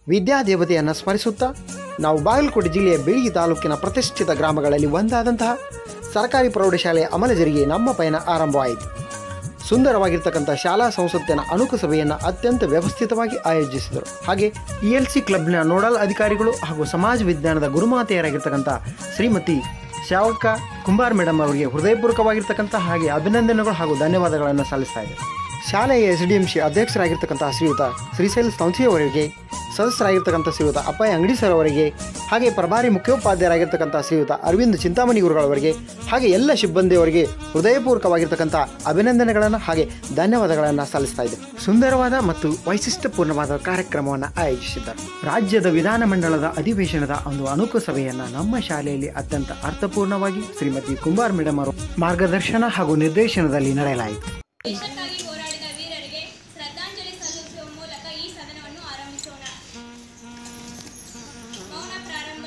ವಿದ್ಯಾದೇವತೆಯನ್ನು ಸ್ಮರಿಸುತ್ತಾ ನಾವು ಬಾಗಲಕೋಟೆ ಜಿಲ್ಲೆಯ ಬೆಳಗಿ ತಾಲೂಕಿನ ಪ್ರತಿಷ್ಠಿತ ಗ್ರಾಮಗಳಲ್ಲಿ ಒಂದಾದಂತಹ ಸರ್ಕಾರಿ ಪ್ರೌಢಶಾಲೆಯ ಅಮಲಜರಿಗೆ ನಮ್ಮ ಪಯಣ ಆರಂಭವಾಯಿತು ಸುಂದರವಾಗಿರ್ತಕ್ಕಂಥ ಶಾಲಾ ಸಂಸತ್ತಿನ ಅಣುಕು ಸಭೆಯನ್ನು ಅತ್ಯಂತ ವ್ಯವಸ್ಥಿತವಾಗಿ ಆಯೋಜಿಸಿದರು ಹಾಗೆ ಇ ಎಲ್ ಸಿ ಕ್ಲಬ್ನ ನೋಡಲ್ ಅಧಿಕಾರಿಗಳು ಹಾಗೂ ಸಮಾಜ ವಿಜ್ಞಾನದ ಗುರುಮಾತೆಯರಾಗಿರ್ತಕ್ಕಂಥ ಶ್ರೀಮತಿ ಶಾವಕ ಕುಂಬಾರ್ ಮೇಡಮ್ ಅವರಿಗೆ ಹೃದಯಪೂರ್ವಕವಾಗಿರ್ತಕ್ಕಂಥ ಹಾಗೆ ಅಭಿನಂದನೆಗಳು ಹಾಗೂ ಧನ್ಯವಾದಗಳನ್ನು ಸಲ್ಲಿಸ್ತಾ ಇದೆ ಶಾಲೆಯ ಎಸ್ ಡಿ ಎಂ ಸಿ ಅಧ್ಯಕ್ಷರಾಗಿರ್ತಕ್ಕಂಥ ಶ್ರೀಯುತ ಶ್ರೀಶೈಲ್ ಸಂಸ್ಥೆ ಅವರಿಗೆ ಸದಸ್ಯರಾಗಿರ್ತಕ್ಕಂಥ ಶ್ರೀಯುತ ಅಪ್ಪಯ್ಯ ಅಂಗಡಿ ಸರ್ ಅವರಿಗೆ ಹಾಗೆ ಪ್ರಭಾರಿ ಮುಖ್ಯೋಪಾಧ್ಯಾಯರಾಗಿರ್ತಕ್ಕಂಥ ಶ್ರೀಯುತ ಅರವಿಂದ್ ಚಿಂತಾಮಣಿ ಗುರುಗಳವರಿಗೆ ಹಾಗೆ ಎಲ್ಲ ಸಿಬ್ಬಂದಿಯವರಿಗೆ ಹೃದಯಪೂರ್ವಕವಾಗಿರ್ತಕ್ಕಂಥ ಅಭಿನಂದನೆಗಳನ್ನು ಹಾಗೆ ಧನ್ಯವಾದಗಳನ್ನು ಸಲ್ಲಿಸ್ತಾ ಇದೆ ಸುಂದರವಾದ ಮತ್ತು ವೈಶಿಷ್ಟ್ಯಪೂರ್ಣವಾದ ಕಾರ್ಯಕ್ರಮವನ್ನು ಆಯೋಜಿಸಿದ್ದರು ರಾಜ್ಯದ ವಿಧಾನಮಂಡಲದ ಅಧಿವೇಶನದ ಒಂದು ಅನುಕು ಸಭೆಯನ್ನು ನಮ್ಮ ಶಾಲೆಯಲ್ಲಿ ಅತ್ಯಂತ ಅರ್ಥಪೂರ್ಣವಾಗಿ ಶ್ರೀಮತಿ ಕುಂಬಾರ್ ಮೇಡಮ್ ಅವರು ಮಾರ್ಗದರ್ಶನ ಹಾಗೂ ನಿರ್ದೇಶನದಲ್ಲಿ ನಡೆಯಲಾಯಿತು ದೇಶಕ್ಕಾಗಿ ಹೋರಾಡಿದ ವೀರರಿಗೆ ಶ್ರದ್ಧಾಂಜಲಿ ಸಲ್ಲಿಸುವ ಮೂಲಕ ಈ ಸದನವನ್ನು ಆರಂಭಿಸೋಣ ಮೌನ ಪ್ರಾರಂಭ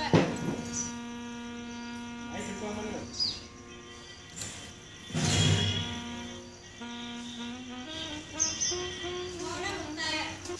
ಮೌನ ಮುಕ್ತಾಯ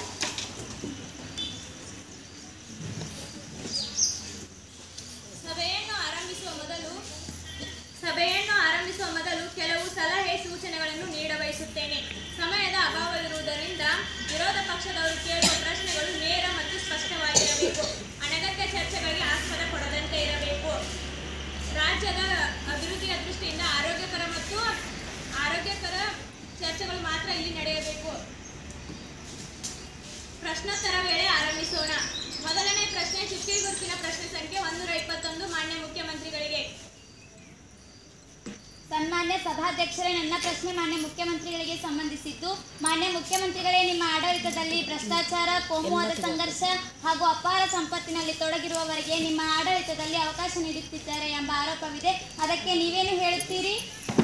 ಸಭೆಯನ್ನು ಆರಂಭಿಸುವ ಮೊದಲು ಸಭೆಯನ್ನು ಆರಂಭಿಸುವ ಮೊದಲು ಕೆಲವು ಸಲಹೆ ಸೂಚನೆಗಳನ್ನು ನೀಡಬಯಸುತ್ತೇನೆ ಸಮಯದ ಅಭಾವವಿರುವುದರಿಂದ ವಿರೋಧ ಪಕ್ಷದವರು ಕೇಳುವ ಪ್ರಶ್ನೆಗಳು ನೇರ ಮತ್ತು ಸ್ಪಷ್ಟವಾಗಿರಬೇಕು ಅನಗತ್ಯ ಚರ್ಚೆಗಳಿಗೆ ಆಸ್ಪದ ಕೊಡದಂತೆ ಇರಬೇಕು ರಾಜ್ಯದ ಅಭಿವೃದ್ಧಿಯ ದೃಷ್ಟಿಯಿಂದ ಆರೋಗ್ಯಕರ ಮತ್ತು ಆರೋಗ್ಯಕರ ಚರ್ಚೆಗಳು ಮಾತ್ರ ಇಲ್ಲಿ ನಡೆಯಬೇಕು ಪ್ರಶ್ನೋತ್ತರ ವೇಳೆ ಆರಂಭಿಸೋಣ ಮೊದಲನೇ ಪ್ರಶ್ನೆ ಚುಕ್ಕಿ ಗುರುತಿನ ಪ್ರಶ್ನೆ ಸಂಖ್ಯೆ ಒಂದೂರ ಇಪ್ಪತ್ತೊಂದು ಮಾನ್ಯ ಮುಖ್ಯಮಂತ್ರಿಗಳಿಗೆ ಸನ್ಮಾನ್ಯ ಸಭಾಧ್ಯಕ್ಷರೇ ನನ್ನ ಪ್ರಶ್ನೆ ಮಾನ್ಯ ಮುಖ್ಯಮಂತ್ರಿಗಳಿಗೆ ಸಂಬಂಧಿಸಿದ್ದು ಮಾನ್ಯ ಮುಖ್ಯಮಂತ್ರಿಗಳೇ ನಿಮ್ಮ ಆಡಳಿತದಲ್ಲಿ ಭ್ರಷ್ಟಾಚಾರ ಕೋಮುವಾದ ಸಂಘರ್ಷ ಹಾಗೂ ಅಪಾರ ಸಂಪತ್ತಿನಲ್ಲಿ ತೊಡಗಿರುವವರಿಗೆ ನಿಮ್ಮ ಆಡಳಿತದಲ್ಲಿ ಅವಕಾಶ ನೀಡುತ್ತಿದ್ದಾರೆ ಎಂಬ ಆರೋಪವಿದೆ ಅದಕ್ಕೆ ನೀವೇನು ಹೇಳುತ್ತೀರಿ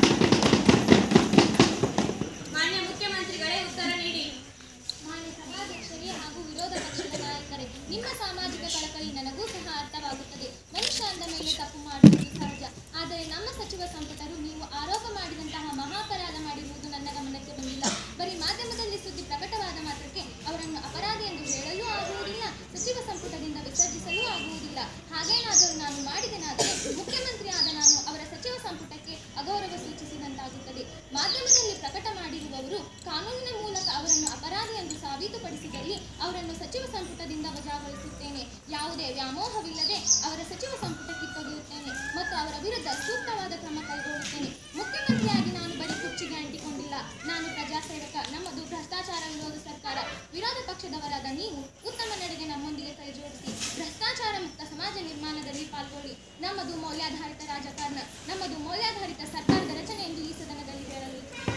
ಮಾನ್ಯ ಮುಖ್ಯಮಂತ್ರಿಗಳೇ ಉತ್ತರ ನೀಡಿ ಮಾನ್ಯ ಸಭಾಧ್ಯಕ್ಷರೇ ಹಾಗೂ ವಿರೋಧ ಪಕ್ಷದ ನಾಯಕರೇ ನಿಮ್ಮ ಸಾಮಾಜಿಕ ಕಳಕಳಿ ನನಗೂ ಸಹ ಅರ್ಥವಾಗುತ್ತದೆ ಮನುಷ್ಯ ಅಂದ ಮೇಲೆ ತಪ್ಪು ಮಾಡುವುದು ಸಹಜ ಆದರೆ ನಮ್ಮ ಸಚಿವ ಸಂಪುಟರು ನೀವು ಆರೋಪ ಮಾಡಿದಂತಹ ಮಹಾಪರಾಧ ಮಾಡಿರುವುದು ನನ್ನ ಗಮನಕ್ಕೆ ಬಂದಿಲ್ಲ ಬರೀ ಮಾಧ್ಯಮದಲ್ಲಿ ಸುದ್ದಿ ಪ್ರಕಟವಾದ ಮಾತ್ರಕ್ಕೆ ಅವರನ್ನು ಅಪರಾಧಿ ಎಂದು ಹೇಳಲು ಆಗುವುದಿಲ್ಲ ಸಚಿವ ಸಂಪುಟದಿಂದ ವಿಸರ್ಜಿಸಲು ಆಗುವುದಿಲ್ಲ ಹಾಗೇನಾದರೂ ನಾನು ಮಾಡಿದೆನಾದರೆ ಮುಖ್ಯಮಂತ್ರಿ ಆದ ನಾನು ಅವರ ಸಚಿವ ಸಂಪುಟಕ್ಕೆ ಅಗೌರವ ಸೂಚಿಸಿದಂತಾಗುತ್ತದೆ ಮಾಧ್ಯಮದಲ್ಲಿ ಪ್ರಕಟ ಮಾಡಿರುವವರು ಕಾನೂನಿನ ಮೂಲಕ ಅವರನ್ನು ಅಪರಾಧಿ ಎಂದು ಸಾಬೀತುಪಡಿಸಿದಲ್ಲಿ ಅವರನ್ನು ಸಚಿವ ಸಂಪುಟದಿಂದ ವಜಾಗೊಳಿಸುತ್ತೇನೆ ಯಾವುದೇ ವ್ಯಾಮೋಹವಿಲ್ಲದೆ ಅವರ ಸಚಿವ ಸಂಪುಟ ಕಿತ್ತೊಗೆಯುತ್ತೇನೆ ಮತ್ತು ಅವರ ವಿರುದ್ಧ ಸೂಕ್ತವಾದ ಕ್ರಮ ಕೈಗೊಳ್ಳುತ್ತೇನೆ ಮುಖ್ಯಮಂತ್ರಿಯಾಗಿ ನಾನು ಬರೀ ಕುರ್ಚಿಗೆ ಅಂಟಿಕೊಂಡಿಲ್ಲ ನಾನು ಪ್ರಜಾಸೇವಕ ನಮ್ಮದು ಭ್ರಷ್ಟಾಚಾರ ವಿರೋಧ ಸರ್ಕಾರ ವಿರೋಧ ಪಕ್ಷದವರಾದ ನೀವು ಉತ್ತಮ ನಡೆಗೆ ನಮ್ಮೊಂದಿಗೆ ಕೈ ಜೋಡಿಸಿ ಭ್ರಷ್ಟಾಚಾರ ಮುಕ್ತ ಸಮಾಜ ನಿರ್ಮಾಣದಲ್ಲಿ ಪಾಲ್ಗೊಳ್ಳಿ ನಮ್ಮದು ಮೌಲ್ಯಾಧಾರಿತ ರಾಜಕಾರಣ ನಮ್ಮದು ಮೌಲ್ಯಾಧಾರಿತ ಸರ್ಕಾರದ ರಚನೆ ಎಂದು ಈ ಸದನದಲ್ಲಿ ಹೇಳಲು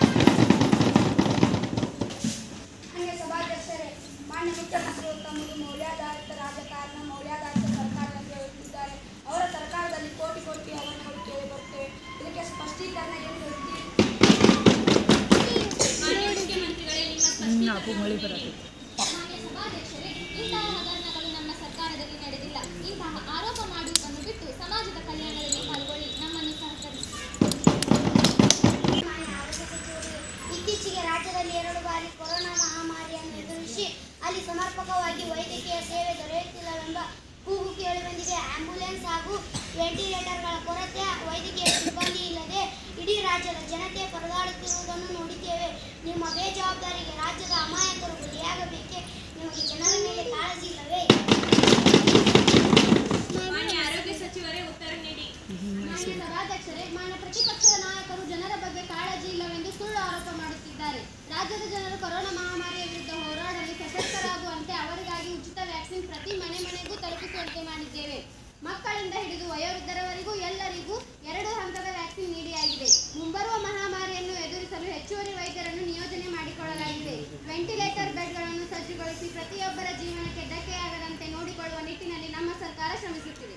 ಮಾನ್ಯ ಸಭಾಧ್ಯಕ್ಷರೇ ಮಾನ್ಯ ಮುಖ್ಯಮಂತ್ರಿಗಳು ತಮ್ಮದು ಮೌಲ್ಯಾಧಾರಿತ ರಾಜಕಾರಣ ಮೌಲ್ಯಾಧಾರಿತ ಸರ್ಕಾರ ಎಂದು ಹೇಳುತ್ತಿದ್ದಾರೆ ಅವರ ಸರ್ಕಾರದಲ್ಲಿ ಕೋಟಿ ಕೋಟಿ ಹಗರಣಗಳು ಕೇಳಿ ಬರುತ್ತವೆ ಇದಕ್ಕೆ ಸ್ಪಷ್ಟೀಕರಣ ಏನು ಹೇಳ್ತೀರಿ ಮಾನ್ಯ ಮುಖ್ಯಮಂತ್ರಿಗಳೇ ನಿಮ್ಮ ಸ್ಪಷ್ಟೀಕರಣ ಮಾನ್ಯ ಸಭಾಧ್ಯಕ್ಷರೇ ಇಂತಹ ಹಗರಣಗಳು ನಮ್ಮ ಸರ್ಕಾರದಲ್ಲಿ ನಡೆದಿಲ್ಲ ಇಂತಹ ಆರೋಪ ಮಾಡುವುದನ್ನು ಬಿಟ್ಟು ಸಮಾಜದ ಕಲ್ಯಾಣದಲ್ಲಿ ಪಾಲ್ಗೊಳ್ಳಿ ನಮ್ಮನ್ನು ಸಹಕರಿಸಿ ಮಾನ್ಯ ಆರೋಗ್ಯ ಸಚಿವರು ಇತ್ತೀಚೆಗೆ ರಾಜ್ಯದಲ್ಲಿ ಎರಡು ಬಾರಿ ಕೊರೋನಾ ಮಹಾಮಾರಿಯನ್ನು ಎದುರಿಸಿ ಅಲ್ಲಿ ಸಮರ್ಪಕವಾಗಿ ವೈದ್ಯಕೀಯ ಸೇವೆ ದೊರೆಯುತ್ತಿಲ್ಲವೆಂಬ ಕೂಗು ಕೇಳಿಬಂದಿದೆ ಆಂಬ್ಯುಲೆನ್ಸ್ ಹಾಗೂ ವೆಂಟಿಲೇಟರ್ಗಳ ಕೊರತೆ ವೈದ್ಯಕೀಯ ಸಿಬ್ಬಂದಿ ಇಲ್ಲದೆ ಇಡೀ ರಾಜ್ಯದ ಜನತೆ ಪರದಾಡುತ್ತಿರುವುದನ್ನು ನೋಡಿದ್ದೇವೆ ನಿಮ್ಮ ಬೇಜವಾಬ್ದಾರಿಗೆ ರಾಜ್ಯದ ಅಮಾಯಕರು ಬಲಿಯಾಗಬೇಕೆ ನಿಮಗೆ ಜನರ ಮೇಲೆ ಕಾಳಜಿ ಇಲ್ಲವೇ ಮಾನ್ಯ ಆರೋಗ್ಯ ಸಚಿವರೇ ಉತ್ತರ ನೀಡಿ ಮಾನ್ಯ ಸಭಾಧ್ಯಕ್ಷರೇ ಮಾನ್ಯ ಪ್ರತಿಪಕ್ಷದ ನಾಯಕರು ಜನರ ಬಗ್ಗೆ ಕಾಳಜಿ ಇಲ್ಲವೆಂದು ಸುಳ್ಳು ಆರೋಪ ಮಾಡುತ್ತಿದ್ದಾರೆ ರಾಜ್ಯದ ಜನರು ಕೊರೋನಾ ಮಹಾಮಾರಿಯ ವಿರುದ್ಧ ಹೋರಾಡಲು ಸಶಕ್ತರಾಗುವಂತೆ ಅವರಿಗಾಗಿ ಉಚಿತ ವ್ಯಾಕ್ಸಿನ್ ಪ್ರತಿ ಮನೆ ಮನೆಗೂ ತಲುಪಿಸುವಂತೆ ಮಾಡಿದ್ದೇವೆ ಮಕ್ಕಳಿಂದ ಹಿಡಿದು ವಯೋವೃದ್ಧರವರೆಗೂ ಎಲ್ಲರಿಗೂ ಎರಡು ಹಂತದ ವ್ಯಾಕ್ಸಿನ್ ನೀಡಿಯಾಗಿದೆ ಮುಂಬರುವ ಮಹಾಮಾರಿಯನ್ನು ಎದುರಿಸಲು ಹೆಚ್ಚುವರಿ ವೈದ್ಯರನ್ನು ನಿಯೋಜನೆ ಮಾಡಿಕೊಳ್ಳಲಾಗಿದೆ ವೆಂಟಿಲೇಟರ್ ಬೆಡ್ಗಳನ್ನು ಸಜ್ಜುಗೊಳಿಸಿ ಪ್ರತಿಯೊಬ್ಬರ ಜೀವನಕ್ಕೆ ಧಕ್ಕೆಯಾಗದಂತೆ ನೋಡಿಕೊಳ್ಳುವ ನಿಟ್ಟಿನಲ್ಲಿ ನಮ್ಮ ಸರ್ಕಾರ ಶ್ರಮಿಸುತ್ತಿದೆ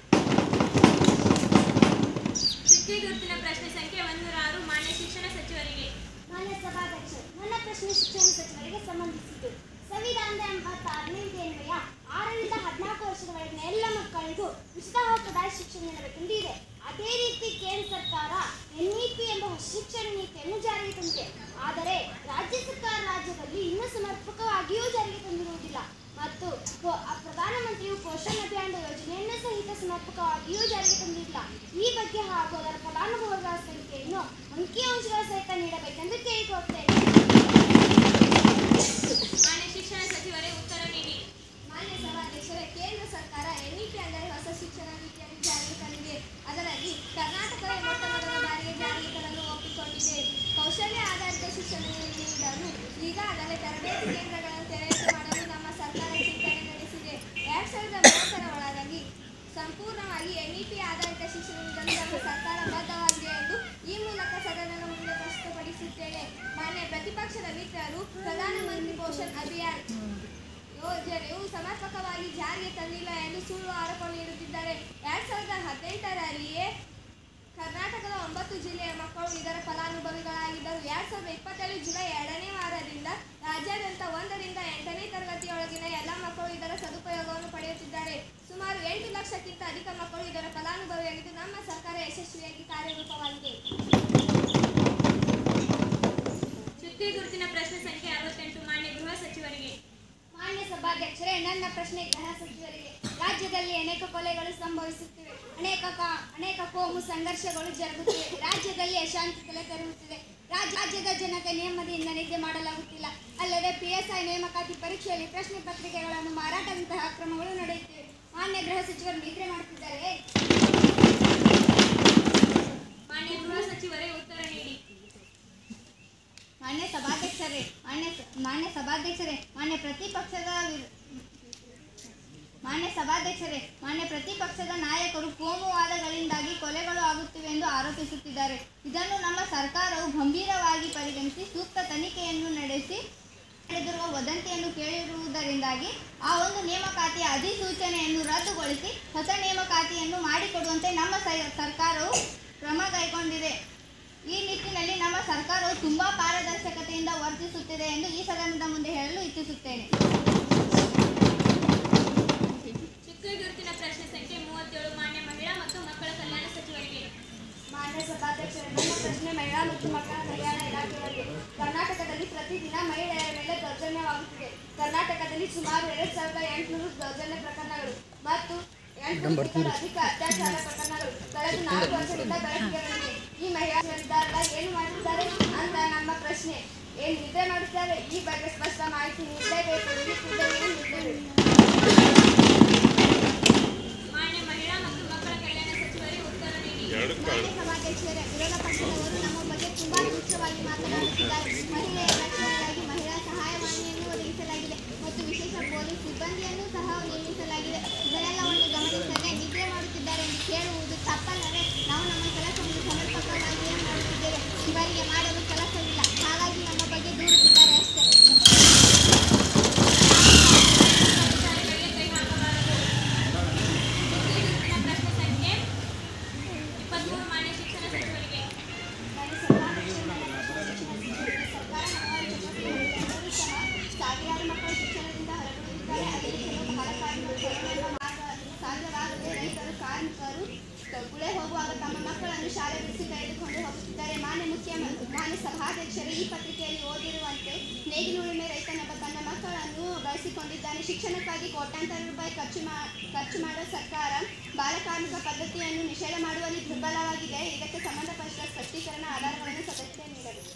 ಚುಕ್ಕಿ ಗುರುತಿನ ಪ್ರಶ್ನೆ ಸಂಖ್ಯೆ ಒಂದೂರ ಆರು ಮಾನ್ಯ ಶಿಕ್ಷಣ ಸಚಿವರಿಗೆ ಮಾನ್ಯ ಸಭಾಧ್ಯಕ್ಷರು ನನ್ನ ಪ್ರಶ್ನೆ ಶಿಕ್ಷಣ ಸಚಿವರಿಗೆ ಸಂಬಂಧಿಸಿದ್ದು ಸಂವಿಧಾನದ ಎಂಬತ್ತಾರನೇ ವಿಧಿಯನ್ವಯ ಆರರಿಂದ ಹದಿನಾಲ್ಕು ವರ್ಷದ ಒಳಗಿನ ಎಲ್ಲ ಮಕ್ಕಳಿಗೂ ಉಚಿತ ಹಾಗೂ ಕಡ್ಡಾಯ ಶಿಕ್ಷಣ ನೀಡಬೇಕೆಂದು ಇದೆ ಅದೇ ರೀತಿ ಕೇಂದ್ರ ಸರ್ಕಾರ ಎನ್ಇಪಿ ಎಂಬ ಹೊಸ ಶಿಕ್ಷಣ ನೀತಿಯನ್ನು ಜಾರಿಗೆ ತಂದಿದೆ ಆದರೆ ರಾಜ್ಯ ಸರ್ಕಾರ ರಾಜ್ಯದಲ್ಲಿ ಇನ್ನೂ ಸಮರ್ಪಕವಾಗಿಯೂ ಜಾರಿಗೆ ತಂದಿರುವುದಿಲ್ಲ ಮತ್ತು ಪೊ- ಆ ಪ್ರಧಾನ ಪೋಷಣ್ ಅಭಿಯಾನ ಯೋಜನೆಯನ್ನು ಸಹಿತ ಸಮರ್ಪಕವಾಗಿಯೂ ಜಾರಿಗೆ ತಂದಿಲ್ಲ ಈ ಬಗ್ಗೆ ಹಾಗೂ ಅದರ ಫಲಾನುಭವಿಗಳ ಸಂಖ್ಯೆಯನ್ನು ಅಂಕಿಅಂಶಗಳ ಸಹಿತ ನೀಡಬೇಕೆಂದು ಕೇಳಿಕೊಳ್ತೇನೆ ಮಾನ್ಯ ಶಿಕ್ಷಣ ಸಚಿವರೇ ಉತ್ತರ ನೀಡಿ ಮಾನ್ಯ ಸಭಾಧ್ಯಕ್ಷರೇ ಕೇಂದ್ರ ಸರ್ಕಾರ ಎನ್ಇಪಿ ಅಂದರೆ ಹೊಸ ಶಿಕ್ಷಣ ನೀತಿಯನ್ನು ಜಾರಿಗೆ ತಂದಿದೆ ಅದರಲ್ಲಿ ಕರ್ನಾಟಕವೇ ಮೊಟ್ಟ ಮೊದಲ ಬಾರಿಗೆ ಜಾರಿಗೆ ತರಲು ಒಪ್ಪಿಕೊಂಡಿದೆ ಕೌಶಲ್ಯ ಆಧಾರಿತ ಶಿಕ್ಷಣ ನೀಡಲು ಈಗಾಗಲೇ ತರಬೇತಿ ಕೇಂದ್ರಗಳನ್ನು ತೆರೆಯುತ್ತೆ ಮಾಡಲು ನಮ್ಮ ಸರ್ಕಾರ ಚಿಂತನೆ ನಡೆಸಿದೆ ಎರಡ್ ಸಾವಿರದ ಮೂವತ್ತರ ಒಳಗಾಗಿ ಸಂಪೂರ್ಣವಾಗಿ ಎನ್ಇಪಿ ಆಧಾರಿತ ಶಿಕ್ಷಣ ನೀಡಲು ನಮ್ಮ ಸರ್ಕಾರ ಬದ್ಧವಾಗಿದೆ ಎಂದು ಈ ಮೂಲಕ ಸದನದ ಮುಂದೆ ಪ್ರಸ್ತುತಪಡಿಸುತ್ತೇನೆ ಮಾನ್ಯ ಪ್ರತಿಪಕ್ಷದ ಮಿತ್ರರು ಪ್ರಧಾನಮಂತ್ರಿ ಪೋಷಣ್ ಅಭಿಯಾನ್ ಯೋಜನೆಯು ಸಮರ್ಪಕವಾಗಿ ಜಾರಿಗೆ ತಂದಿಲ್ಲ ಎಂದು ಸುಳ್ಳು ಆರೋಪ ನೀಡುತ್ತಿದ್ದಾರೆ ಎರಡ್ ಸಾವಿರದ ಹದಿನೆಂಟರಲ್ಲಿಯೇ ಕರ್ನಾಟಕದ ಒಂಬತ್ತು ಜಿಲ್ಲೆಯ ಮಕ್ಕಳು ಇದರ ಫಲಾನುಭವಿಗಳಾಗಿದ್ದರು ಎರಡ್ ಸಾವಿರದ ಇಪ್ಪತ್ತೇಳು ಜುಲೈ ಎರಡನೇ ವಾರದಿಂದ ರಾಜ್ಯಾದ್ಯಂತ ಒಂದರಿಂದ ಎಂಟನೇ ತರಗತಿಯೊಳಗಿನ ಎಲ್ಲ ಮಕ್ಕಳು ಇದರ ಸದುಪಯೋಗವನ್ನು ಪಡೆಯುತ್ತಿದ್ದಾರೆ ಸುಮಾರು ಎಂಟು ಲಕ್ಷಕ್ಕಿಂತ ಅಧಿಕ ಮಕ್ಕಳು ಇದರ ಫಲಾನುಭವಿಯಾಗಿದ್ದು ನಮ್ಮ ಸರ್ಕಾರ ಯಶಸ್ವಿಯಾಗಿ ಕಾರ್ಯರೂಪವಾಗಿದೆ ಚುಕ್ಕಿ ಗುರುತಿನ ಪ್ರಶ್ನೆ ಸಂಖ್ಯೆ ಅರವತ್ತೆಂಟು ಮಾನ್ಯ ಗೃಹ ಸಚಿವರಿಗೆ ಮಾನ್ಯ ಸಭಾಧ್ಯಕ್ಷರೇ ನನ್ನ ಪ್ರಶ್ನೆ ಗೃಹ ಸಚಿವರಿಗೆ ರಾಜ್ಯದಲ್ಲಿ ಅನೇಕ ಕೊಲೆಗಳು ಸಂಭವಿಸುತ್ತಿವೆ ಅನೇಕ ಕಾ- ಅನೇಕ ಕೋಮು ಸಂಘರ್ಷಗಳು ಜರುಗುತ್ತಿವೆ ರಾಜ್ಯದಲ್ಲಿ ಅಶಾಂತಿ ತಲೆ ತರುತ್ತಿದೆ ರಾಜ್ಯ ರಾಜ್ಯದ ಜನತೆ ನೆಮ್ಮದಿಯಿಂದ ನಿದ್ದೆ ಮಾಡಲಾಗುತ್ತಿಲ್ಲ ಅಲ್ಲದೆ ಪಿ ಎಸ್ ಐ ನೇಮಕಾತಿ ಪರೀಕ್ಷೆಯಲ್ಲಿ ಪ್ರಶ್ನೆ ಪತ್ರಿಕೆಗಳನ್ನು ಮಾರಾಟದಂತಹ ಕ್ರಮಗಳು ನಡೆಯುತ್ತಿವೆ ಮಾನ್ಯ ಗೃಹ ಸಚಿವರು ನಿದ್ರೆ ಮಾಡುತ್ತಿದ್ದಾರೆ ಮಾನ್ಯ ಗೃಹ ಸಚಿವರೇ ಉತ್ತರ ನೀಡಿ ಮಾನ್ಯ ಸಭಾಧ್ಯಕ್ಷರೇ ಮಾನ್ಯ ಸ- ಮಾನ್ಯ ಸಭಾಧ್ಯಕ್ಷರೇ ಮಾನ್ಯ ಪ್ರತಿಪಕ್ಷದ ವಿರ್- ಮಾನ್ಯ ಸಭಾಧ್ಯಕ್ಷರೇ ಮಾನ್ಯ ಪ್ರತಿಪಕ್ಷದ ನಾಯಕರು ಕೋಮುವಾದಗಳಿಂದಾಗಿ ಕೊಲೆಗಳು ಆಗುತ್ತಿವೆ ಎಂದು ಆರೋಪಿಸುತ್ತಿದ್ದಾರೆ ಇದನ್ನು ನಮ್ಮ ಸರ್ಕಾರವು ಗಂಭೀರವಾಗಿ ಪರಿಗಣಿಸಿ ಸೂಕ್ತ ತನಿಖೆಯನ್ನು ನಡೆಸಿ ನಡೆದಿರುವ ವದಂತಿಯನ್ನು ಕೇಳಿರುವುದರಿಂದಾಗಿ ಆ ಒಂದು ನೇಮಕಾತಿಯ ಅಧಿಸೂಚನೆಯನ್ನು ರದ್ದುಗೊಳಿಸಿ ಹೊಸ ನೇಮಕಾತಿಯನ್ನು ಮಾಡಿಕೊಡುವಂತೆ ನಮ್ಮ ಸ- ಸರ್ಕಾರವು ಕ್ರಮ ಕೈಗೊಂಡಿದೆ ಈ ನಿಟ್ಟಿನಲ್ಲಿ ನಮ್ಮ ಸರ್ಕಾರವು ತುಂಬಾ ಪಾರದರ್ಶಕತೆಯಿಂದ ವರ್ತಿಸುತ್ತಿದೆ ಎಂದು ಈ ಸದನದ ಮುಂದೆ ಹೇಳಲು ಇಚ್ಛಿಸುತ್ತೇನೆ ಚುಕ್ಕಿ ಗುರುತಿನ ಪ್ರಶ್ನೆ ಸಂಖ್ಯೆ ಮೂವತ್ತೇಳು ಮಾನ್ಯ ಮಹಿಳಾ ಮತ್ತು ಮಕ್ಕಳ ಕಲ್ಯಾಣ ಸಚಿವರಿಗೆ ಮಾನ್ಯ ಸಭಾಧ್ಯಕ್ಷರೇ ನನ್ನ ಪ್ರಶ್ನೆ ಮಹಿಳಾ ಮತ್ತು ಮಕ್ಕಳ ಕಲ್ಯಾಣ ಇಲಾಖೆಯವರಿಗೆ ಕರ್ನಾಟಕದಲ್ಲಿ ಪ್ರತಿದಿನ ಮಹಿಳೆಯರ ಮೇಲೆ ದೌರ್ಜನ್ಯವಾಗುತ್ತಿದೆ ಕರ್ನಾಟಕದಲ್ಲಿ ಸುಮಾರು ಎರಡು ಸಾವಿರದ ಎಂಟುನೂರು ದೌರ್ಜನ್ಯ ಪ್ರಕರಣಗಳು ಮತ್ತು ಎಂಟುನೂರಕ್ಕಿಂತಲೂ ಅಧಿಕ ಅತ್ಯಾಚಾರ ಪ್ರಕರಣಗಳು ಕಳೆದ ನಾಲ್ಕು ವರ್ಷದಿಂದ ಬೆಳಕಿಗೆ ಬಂದಿದೆ ಈ ಮಹಿಳಾ ನಿರ್ಧಾರ ಏನು ಮಾಡುತ್ತಾರೆ ಅಂತ ನಮ್ಮ ಪ್ರಶ್ನೆ ಏನು ನಿದ್ರೆ ಮಾಡುತ್ತಾರೆ ಈ ಬಗ್ಗೆ ಸ್ಪಷ್ಟ ಮಾಹಿತಿ ನೀಡಲೇಬೇಕು ಈ ಕೂಡಲೇ ನೀಡಬೇಕು ಮಾನ್ಯ ಮಹಿಳಾ ಮತ್ತು ಮಕ್ಕಳ ಕಲ್ಯಾಣ ಸಚಿವರೇ ಉತ್ತರ ನೀಡಿ ಮಾನ್ಯ ಸಭಾಧ್ಯಕ್ಷರೇ ವಿರೋಧ ಪಕ್ಷದವರು ನಮ್ಮ ಬಗ್ಗೆ ತುಂಬಾ ತುಚ್ಛವಾಗಿ ಮಾತನಾಡುತ್ತಿದ್ದಾರೆ ಮಹಿಳೆಯರ ರಕ್ಷಣೆಗಾಗಿ ಮಹಿಳಾ ಸಹಾಯವಾಣಿಯನ್ನು ಒದಗಿಸಲಾಗಿದೆ ಮತ್ತು ವಿಶೇಷ ಪೊಲೀಸ್ ಸಿಬ್ಬಂದಿಯನ್ನು ಸಹ ನೇಮಿಸಲಾಗಿದೆ ಇದನ್ನೆಲ್ಲವನ್ನು ಗಮನಿಸದೆ ನಿದ್ರೆ ಮಾಡುತ್ತಿದ್ದಾರೆ ಎಂದು ಕೇಳುವುದು ತಪ್ಪಲ್ಲದೆ ನಾವು ನಮ್ಮ ಕೆಲಸವನ್ನು ಸಮರ್ಪಕವಾಗಿಯೇ ಮಾಡುತ್ತಿದ್ದೇವೆ ಇವರಿಗೆ ಮಾಡಲು ಕೆಲಸವಿಲ್ಲ ಹಾಗಾಗಿ ನಮ್ಮ ಬಗ್ಗೆ ದೂರುತ್ತಿದ್ದಾರೆ ಅಷ್ಟೇ ಅಧಿಕಾರಿಗಳಿಗೆ ಕೈ ಹಾಕಬಾರದು ಚುಕ್ಕಿ ಗುರುತಿನ ಪ್ರಶ್ನೆ ಸಂಖ್ಯೆ ಇಪ್ಪತ್ಮೂರು ಮಾನ್ಯ ಶಿಕ್ಷಣ ಸಚಿವರಿಗೆ ಸಾವಿರಾರು ಮಕ್ಕಳು ಶಿಕ್ಷಣದಿಂದ ಹೊರಗುಳಿದಿದ್ದಾರೆ ಅದರಲ್ಲಿ ಕೆಲವು ಬಹಳ ಕಾರ್ಮಿಕರು ಸಾಧ್ಯವಾಗದೆ ರೈತರು ಕಾರ್ಮಿಕರು ಗುಳೆ ಹೋಗುವಾಗ ತಮ್ಮ ಮಕ್ಕಳನ್ನು ಶಾಲೆ ಬಿಡಿಸಿ ತೆಗೆದುಕೊಂಡು ಹೋಗುತ್ತಿದ್ದಾರೆ ಮಾನ್ಯ ಮುಖ್ಯ ಮಾನ್ಯ ಸಭಾಧ್ಯಕ್ಷರು ಈ ಪತ್ರಿಕೆಯಲ್ಲಿ ಓದಿರುವಂತೆ ನೇಗಿಲು ಉಳುಮೆ ರೈತನೊಬ್ಬ ತನ್ನ ಮಕ್ಕಳನ್ನು ಬಳಸಿಕೊಂಡಿದ್ದಾನೆ ಶಿಕ್ಷಣಕ್ಕಾಗಿ ಕೋಟ್ಯಾಂತರ ರೂಪಾಯಿ ಖರ್ಚು ಮಾ ಖರ್ಚು ಮಾಡುವ ಸರ್ಕಾರ ಬಾಲಕಾರ್ಮಿಕ ಪದ್ಧತಿಯನ್ನು ನಿಷೇಧ ಮಾಡುವಲ್ಲಿ ದುರ್ಬಲವಾಗಿದೆ ಇದಕ್ಕೆ ಸಂಬಂಧಪಟ್ಟ ಸ್ಪಷ್ಟೀಕರಣ ಆಧಾರಗಳನ್ನು ಸದಸ್ಯ ನೀಡಬೇಕು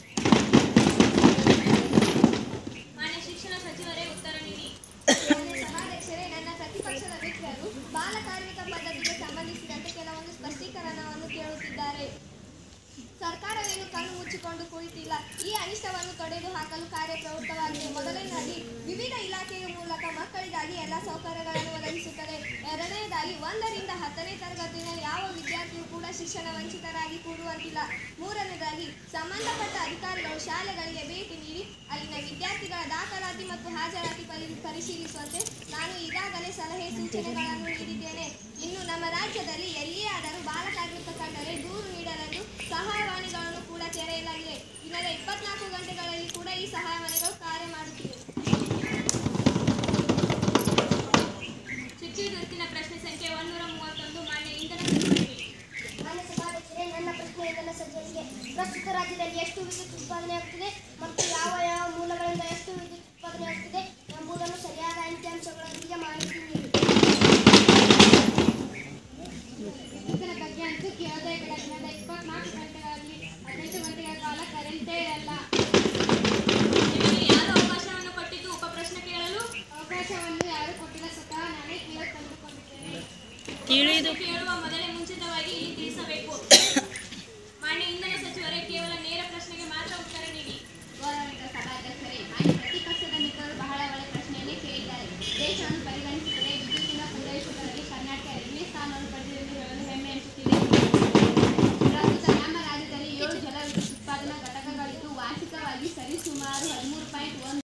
ಮಾನ್ಯ ಶಿಕ್ಷಣ ಸಚಿವರೇ ಉತ್ತರ ನೀಡಿ ಮಾನ್ಯ ಸಭಾಧ್ಯಕ್ಷರೇ ನನ್ನ ಪ್ರತಿಪಕ್ಷದ ಮಿತ್ರರು ಬಾಲ ಕಾರ್ಮಿಕ ಪದ್ಧತಿಗೆ ಸಂಬಂಧಿಸಿದಂತೆ ಕೆಲವೊಂದು ಸ್ಪಷ್ಟೀಕರಣವನ್ನು ಕೇಳುತ್ತಿದ್ದಾರೆ ಸರ್ಕಾರವೇನು ಕಣ್ಣು ಮುಚ್ಚಿಕೊಂಡು ಕುಳಿತಿಲ್ಲ ಈ ಅನಿಷ್ಟವನ್ನು ತೊಡೆದು ಹಾಕಲು ಕಾರ್ಯಪ್ರವೃತ್ತವಾಗಿದೆ ಮೊದಲನೇದಾಗಿ ವಿವಿಧ ಇಲಾಖೆಯ ಮೂಲಕ ಮಕ್ಕಳಿಗಾಗಿ ಎಲ್ಲ ಸೌಕರ್ಯಗಳನ್ನು ಒದಗಿಸುತ್ತದೆ ಎರಡನೇದಾಗಿ ಒಂದರಿಂದ ಹತ್ತನೇ ತರಗತಿಯಲ್ಲಿ ಯಾವ ವಿದ್ಯಾರ್ಥಿಯೂ ಕೂಡ ಶಿಕ್ಷಣ ವಂಚಿತರಾಗಿ ಕೂಡುವಂತಿಲ್ಲ ಮೂರನೇದಾಗಿ ಸಂಬಂಧಪಟ್ಟ ಅಧಿಕಾರಿಗಳು ಶಾಲೆಗಳಿಗೆ ಭೇಟಿ ನೀಡಿ ಅಲ್ಲಿನ ವಿದ್ಯಾರ್ಥಿಗಳ ದಾಖಲಾತಿ ಮತ್ತು ಹಾಜರಾತಿ ಪರಿ ಪರಿಶೀಲಿಸುವಂತೆ ನಾನು ಈಗಾಗಲೇ ಸಲಹೆ ಸೂಚನೆಗಳನ್ನು ನೀಡಿದ್ದೇನೆ ಇನ್ನು ನಮ್ಮ ರಾಜ್ಯದಲ್ಲಿ ಎಲ್ಲಿಯೇ ಆದರೂ ಬಾಲಕಾರ್ಮಿಕ ಕಂಡರೆ ದೂರು ನೀಡಲೆಂದು ಸಹಾಯವಾಣಿಗಳನ್ನು ಕೂಡ ತೆರೆಯಲಾಗಿದೆ ದಿನದ ಇಪ್ಪತ್ನಾಲ್ಕು ಗಂಟೆಗಳಲ್ಲಿ ಕೂಡ ಈ ಸಹಾಯವಾಣಿಗಳು ಕಾರ್ಯ ಮಾಡುತ್ತಿವೆ ಚುಕ್ಕಿ ಗುರುತಿನ ಪ್ರಶ್ನೆ ಸಂಖ್ಯೆ ಒಂದೂರ ಮೂವತ್ತೊಂದು ಮಾನ್ಯ ಇಂಧನ ಸಚಿವರಿಗೆ ಮಾನ್ಯ ಸಭಾಧ್ಯಕ್ಷರೇ ನನ್ನ ಪ್ರಶ್ನೆ ಇದನ್ನ ಸಚಿವರಿಗೆ ಪ್ರಸ್ತುತ ರಾಜ್ಯದಲ್ಲಿ ಎಷ್ಟು ವಿದ್ಯುತ್ ಉತ್ಪಾದನೆ ಆಗ್ತಿದೆ ಮತ್ತು ಯಾವ ಯಾವ ಮೂಲಗಳಿಂದ ಎಷ್ಟು ವಿದ್ಯುತ್ ಉತ್ಪಾದನೆ ಆಗ್ತಿದೆ ಎಂಬುದನ್ನು ಸರಿಯಾದ ಅಂಕಿಅಂಶಗಳೊಂದಿಗೆ ಮಾಹಿತಿ